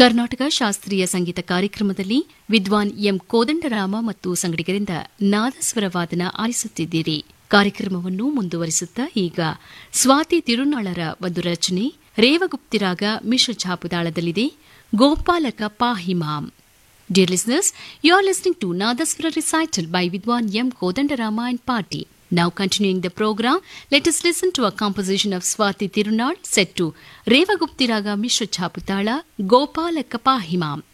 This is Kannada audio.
ಕರ್ನಾಟಕ ಶಾಸ್ತ್ರೀಯ ಸಂಗೀತ ಕಾರ್ಯಕ್ರಮದಲ್ಲಿ ವಿದ್ವಾನ್ ಎಂ ಕೋದಂಡರಾಮ ಮತ್ತು ಸಂಗಡಿಗರಿಂದ ನಾದಸ್ವರ ವಾದನ ಆಲಿಸುತ್ತಿದ್ದೀರಿ ಕಾರ್ಯಕ್ರಮವನ್ನು ಮುಂದುವರಿಸುತ್ತಾ ಈಗ ಸ್ವಾತಿ ತಿರುನಾಳರ ಒಂದು ರಚನೆ ರೇವಗುಪ್ತಿರಾಗ ಮಿಶ್ರ ಛಾಪುದಾಳದಲ್ಲಿದೆ ಗೋಪಾಲಕ ಪಾಹಿಮಾಂ Dear listeners, you are listening to Nadaswara recital by Vidwan M. Kodandarama and Party. Now continuing the program, let us listen to a composition of Swati Tirunal set to Revagupti Raga Mishra Chaputala Gopala Kapahimam